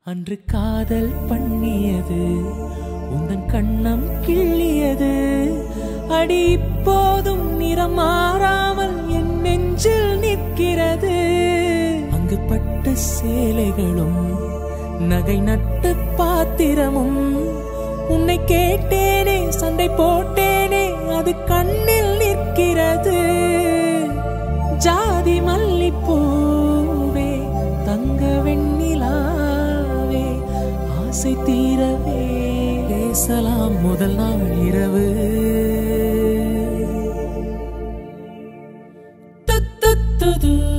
அன்று காதல் பண்ணியது உந்தன் கண்ணம் கிள்ளியது அடி இப்போதும் நிறம் மாறாமல் என் நெஞ்சில் நிற்கிறது அங்கு பட்ட சேலைகளும் நகை நட்டு பாத்திரமும் உன்னை கேட்டேனே சண்டை போட்டேனே அது கண்ணில் நிற்கிறது ஜாதி மல்லிப்பூவே தங்க வெண்ணிலாவே ஆசை தீரவே பேசலாம் முதல் நாள் இரவு துத்துத்துது